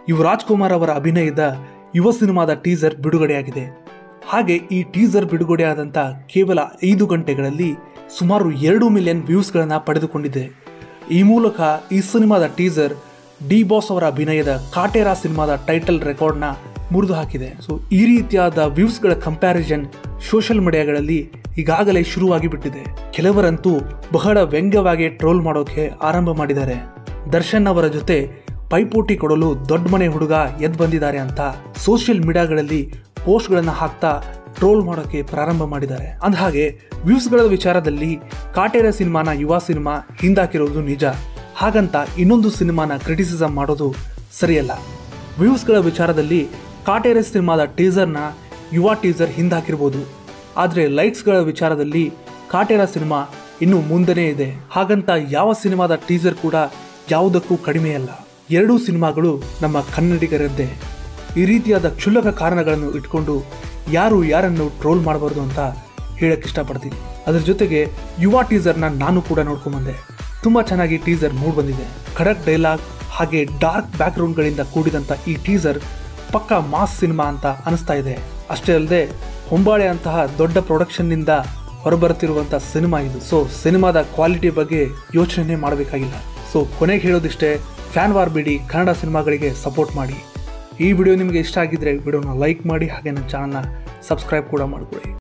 ಯುವರಾಜ್ ಕುಮಾರ್ ಅವರ ಅಭಿನಯದ ಯುವ ಸಿನಿಮಾದ ಟೀಸರ್ ಬಿಡುಗಡೆಯಾಗಿದೆ ಹಾಗೆ ಈ ಟೀಸರ್ ಬಿಡುಗಡೆಯಾದಂಥ ಕೇವಲ ಐದು ಗಂಟೆಗಳಲ್ಲಿ ಸುಮಾರು ಎರಡು ಮಿಲಿಯನ್ ವ್ಯೂಸ್ಗಳನ್ನು ಪಡೆದುಕೊಂಡಿದೆ ಈ ಮೂಲಕ ಈ ಸಿನಿಮಾದ ಟೀಸರ್ ಡಿ ಬಾಸ್ ಅವರ ಅಭಿನಯದ ಕಾಟೇರಾ ಸಿನಿಮಾದ ಟೈಟಲ್ ರೆಕಾರ್ಡ್ನ ಮುರಿದು ಹಾಕಿದೆ ಸೊ ಈ ರೀತಿಯಾದ ವ್ಯೂಸ್ಗಳ ಕಂಪ್ಯಾರಿಸನ್ ಸೋಷಿಯಲ್ ಮೀಡಿಯಾಗಳಲ್ಲಿ ಈಗಾಗಲೇ ಶುರುವಾಗಿ ಬಿಟ್ಟಿದೆ ಕೆಲವರಂತೂ ಬಹಳ ವ್ಯಂಗ್ಯವಾಗಿ ಟ್ರೋಲ್ ಮಾಡೋಕೆ ಆರಂಭ ಮಾಡಿದ್ದಾರೆ ದರ್ಶನ್ ಅವರ ಜೊತೆ ಪೈಪೋಟಿ ಕೊಡಲು ದೊಡ್ಡ ಮನೆ ಹುಡುಗ ಎದ್ದು ಬಂದಿದ್ದಾರೆ ಅಂತ ಸೋಷಿಯಲ್ ಮೀಡಿಯಾಗಳಲ್ಲಿ ಪೋಸ್ಟ್ಗಳನ್ನು ಹಾಕ್ತಾ ಟ್ರೋಲ್ ಮಾಡೋಕೆ ಪ್ರಾರಂಭ ಮಾಡಿದ್ದಾರೆ ಅಂದಹಾಗೆ ವ್ಯೂಸ್ಗಳ ವಿಚಾರದಲ್ಲಿ ಕಾಟೇರ ಸಿನಿಮಾನ ಯುವ ಸಿನಿಮಾ ಹಿಂದಾಕಿರೋದು ನಿಜ ಹಾಗಂತ ಇನ್ನೊಂದು ಸಿನಿಮಾನ ಕ್ರಿಟಿಸಿಸಮ್ ಮಾಡೋದು ಸರಿಯಲ್ಲ ವ್ಯೂಸ್ಗಳ ವಿಚಾರದಲ್ಲಿ ಕಾಟೇರ ಸಿನಿಮಾದ ಟೀಸರ್ನ ಯುವ ಟೀಸರ್ ಹಿಂದಾಕಿರ್ಬೋದು ಆದರೆ ಲೈಕ್ಸ್ಗಳ ವಿಚಾರದಲ್ಲಿ ಕಾಟೇರ ಸಿನಿಮಾ ಇನ್ನು ಮುಂದೆನೇ ಇದೆ ಹಾಗಂತ ಯಾವ ಸಿನಿಮಾದ ಟೀಸರ್ ಕೂಡ ಯಾವುದಕ್ಕೂ ಕಡಿಮೆಯಲ್ಲ ಎರಡೂ ಸಿನಿಮಾಗಳು ನಮ್ಮ ಕನ್ನಡಿಗರದ್ದೇ ಈ ರೀತಿಯಾದ ಕ್ಷುಲ್ಲಕ ಕಾರಣಗಳನ್ನು ಇಟ್ಕೊಂಡು ಯಾರು ಯಾರನ್ನು ಟ್ರೋಲ್ ಮಾಡಬಾರ್ದು ಅಂತ ಹೇಳಕ್ ಇಷ್ಟಪಡ್ತೀನಿ ಅದ್ರ ಜೊತೆಗೆ ಯುವ ಟೀಸರ್ನ ನಾನು ಕೂಡ ನೋಡ್ಕೊಂಬಂದೆ ತುಂಬ ಚೆನ್ನಾಗಿ ಟೀಸರ್ ಮೂಡ್ ಬಂದಿದೆ ಖಡಕ್ ಡೈಲಾಗ್ ಹಾಗೆ ಡಾರ್ಕ್ ಬ್ಯಾಕ್ಗ್ರೌಂಡ್ಗಳಿಂದ ಕೂಡಿದಂಥ ಈ ಟೀಸರ್ ಪಕ್ಕ ಮಾಸ್ ಸಿನಿಮಾ ಅಂತ ಅನಿಸ್ತಾ ಇದೆ ಅಷ್ಟೇ ಅಲ್ಲದೆ ಹೊಂಬಾಳೆ ಅಂತಹ ದೊಡ್ಡ ಪ್ರೊಡಕ್ಷನ್ನಿಂದ ಹೊರಬರುತ್ತಿರುವಂಥ ಸಿನಿಮಾ ಇದು ಸೊ ಸಿನಿಮಾದ ಕ್ವಾಲಿಟಿ ಬಗ್ಗೆ ಯೋಚನೆ ಮಾಡಬೇಕಾಗಿಲ್ಲ ಸೊ ಕೊನೆಗೆ ಹೇಳೋದಿಷ್ಟೇ ಫ್ಯಾನ್ ವಾರ್ ಬಿಡಿ ಕನ್ನಡ ಸಿನಿಮಾಗಳಿಗೆ ಸಪೋರ್ಟ್ ಮಾಡಿ ಈ ವಿಡಿಯೋ ನಿಮಗೆ ಇಷ್ಟ ಆಗಿದ್ರೆ ವಿಡಿಯೋನ ಲೈಕ್ ಮಾಡಿ ಹಾಗೆ ನನ್ನ ಚಾನಲ್ನ ಸಬ್ಸ್ಕ್ರೈಬ್ ಕೂಡ ಮಾಡಿಕೊಡಿ